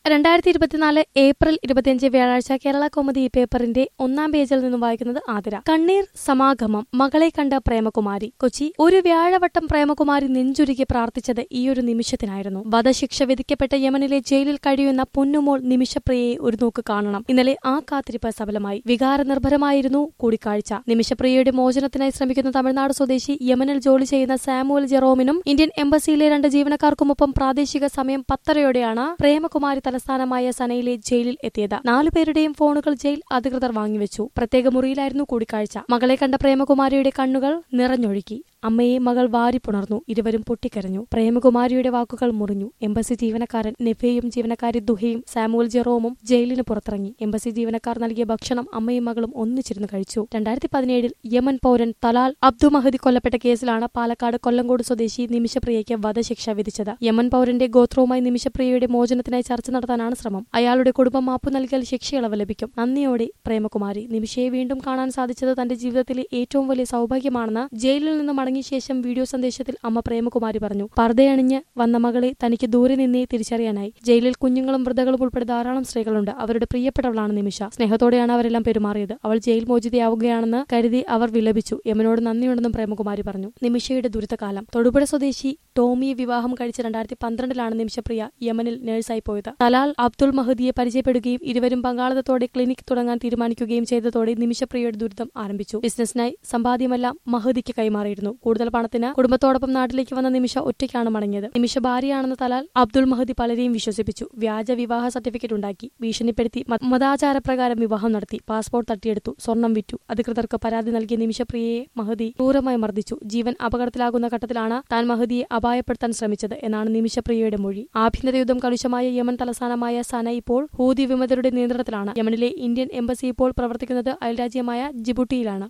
രണ്ടായിരത്തി ഇരുപത്തിനാല് ഏപ്രിൽ ഇരുപത്തിയഞ്ച് വ്യാഴാഴ്ച കേരള കോമഡി പേപ്പറിന്റെ ഒന്നാം പേജിൽ നിന്നും വായിക്കുന്നത് ആതിര കണ്ണീർ സമാഗമം മകളെ കണ്ട പ്രേമകുമാരി കൊച്ചി ഒരു വ്യാഴവട്ടം പ്രേമകുമാരി നെഞ്ചുരുകി പ്രാർത്ഥിച്ചത് ഈയൊരു നിമിഷത്തിനായിരുന്നു വധശിക്ഷ വിധിക്കപ്പെട്ട യമനിലെ ജയിലിൽ കഴിയുന്ന പൊന്നുമോൾ നിമിഷപ്രിയയെ ഒരു നോക്ക് കാണണം ഇന്നലെ ആ കാത്തിരിപ്പ് സഫലമായി വികാരനിർഭരമായിരുന്നു കൂടിക്കാഴ്ച നിമിഷപ്രിയയുടെ മോചനത്തിനായി ശ്രമിക്കുന്ന തമിഴ്നാട് സ്വദേശി യമനിൽ ജോലി ചെയ്യുന്ന സാമുവൽ ജെറോമിനും ഇന്ത്യൻ എംബസിയിലെ രണ്ട് ജീവനക്കാർക്കുമൊപ്പം പ്രാദേശിക സമയം പത്തരയോടെയാണ് പ്രേമകുമാരി തലസ്ഥാനമായ സനയിലെ ജയിലിൽ എത്തിയത് നാലുപേരുടെയും ഫോണുകൾ ജയിൽ അധികൃതർ വാങ്ങിവെച്ചു പ്രത്യേക മുറിയിലായിരുന്നു കൂടിക്കാഴ്ച മകളെ കണ്ട പ്രേമകുമാരിയുടെ കണ്ണുകൾ നിറഞ്ഞൊഴുകി അമ്മയെ മകൾ വാരിപ്പുണർന്നു ഇരുവരും പൊട്ടിക്കരഞ്ഞു പ്രേമകുമാരിയുടെ വാക്കുകൾ മുറിഞ്ഞു എംബസി ജീവനക്കാരൻ നെഫയും ജീവനക്കാരി ദുഹയും സാമുവൽ ജെറോമും ജയിലിന് പുറത്തിറങ്ങി എംബസി ജീവനക്കാർ നൽകിയ ഭക്ഷണം അമ്മയും മകളും ഒന്നിച്ചിരുന്ന് കഴിച്ചു രണ്ടായിരത്തി പതിനേഴിൽ യമൻ പൗരൻ തലാൽ അബ്ദു മഹദി കൊല്ലപ്പെട്ട കേസിലാണ് പാലക്കാട് കൊല്ലങ്കോട് സ്വദേശി നിമിഷപ്രിയയ്ക്ക് വധശിക്ഷ വിധിച്ചത് യമൻ പൗരന്റെ ഗോത്രവുമായി നിമിഷപ്രിയയുടെ മോചനത്തിനായി ചർച്ച നടത്താനാണ് ശ്രമം അയാളുടെ കുടുംബം മാപ്പ് നൽകിയാൽ ശിക്ഷയിളവ് ലഭിക്കും നന്ദിയോടെ പ്രേമകുമാരി നിമിഷയെ വീണ്ടും കാണാൻ സാധിച്ചത് തന്റെ ജീവിതത്തിലെ ഏറ്റവും വലിയ സൗഭാഗ്യമാണെന്ന് ജയിലിൽ നിന്ന് മടങ്ങിയ ശേഷം വീഡിയോ സന്ദേശത്തിൽ അമ്മ പ്രേമകുമാരി പറഞ്ഞു പർദ്ദയണിഞ്ഞ് വന്ന മകളെ തനിക്ക് ദൂരെ നിന്നേ തിരിച്ചറിയാനായി ജയിലിൽ കുഞ്ഞുങ്ങളും വൃദ്ധകളും ഉൾപ്പെടെ ധാരാളം സ്ത്രീകളുണ്ട് അവരുടെ പ്രിയപ്പെട്ടവളാണ് നിമിഷ സ്നേഹത്തോടെയാണ് അവരെല്ലാം പെരുമാറിയത് അവൾ ജയിൽ മോചിതയാവുകയാണെന്ന് കരുതി അവർ വിലപിച്ചു യമനോട് നന്ദിയുണ്ടെന്നും പ്രേമകുമാരി പറഞ്ഞു നിമിഷയുടെ ദുരിതകാലം തൊടുപുഴ സ്വദേശി ടോമിയെ വിവാഹം കഴിച്ച രണ്ടായിരത്തി പന്ത്രണ്ടിലാണ് നിമിഷപ്രിയ യമനിൽ നഴ്സായി പോയത് തലാൽ അബ്ദുൾ മഹദിയെ പരിചയപ്പെടുകയും ഇരുവരും പങ്കാളിത്തത്തോടെ ക്ലിനിക് തുടങ്ങാൻ തീരുമാനിക്കുകയും ചെയ്തതോടെ നിമിഷപ്രിയയുടെ ദുരിതം ആരംഭിച്ചു ബിസിനസിനായി സമ്പാദ്യമെല്ലാം മഹദിക്ക് കൈമാറിയിരുന്നു കൂടുതൽ പണത്തിന് കുടുംബത്തോടൊപ്പം നാട്ടിലേക്ക് വന്ന നിമിഷ ഒറ്റയ്ക്കാണ് മടങ്ങിയത് നിമിഷ ഭാര്യയാണെന്ന് തലാൽ അബ്ദുൾ മഹദി പലരെയും വിശ്വസിപ്പിച്ചു വ്യാജ വിവാഹ സർട്ടിഫിക്കറ്റ് ഉണ്ടാക്കി ഭീഷണിപ്പെടുത്തി മ- മതാചാരപ്രകാരം വിവാഹം നടത്തി പാസ്പോർട്ട് തട്ടിയെടുത്തു സ്വർണം വിറ്റു അധികൃതർക്ക് പരാതി നൽകിയ നിമിഷപ്രിയയെ മഹദി ക്രൂരമായി മർദ്ദിച്ചു ജീവൻ അപകടത്തിലാകുന്ന ഘട്ടത്തിലാണ് താൻ മഹദിയെ അപായപ്പെടുത്താൻ ശ്രമിച്ചത് എന്നാണ് നിമിഷപ്രിയയുടെ മൊഴി ആഭ്യന്തര യുദ്ധം കലുഷമായ യമൻ തലസ്ഥാനമായ സന ഇപ്പോൾ ഹൂതി വിമതരുടെ നിയന്ത്രണത്തിലാണ് യമനിലെ ഇന്ത്യൻ എംബസി ഇപ്പോൾ പ്രവർത്തിക്കുന്നത് അയൽരാജ്യമായ ജിബുട്ടിയിലാണ്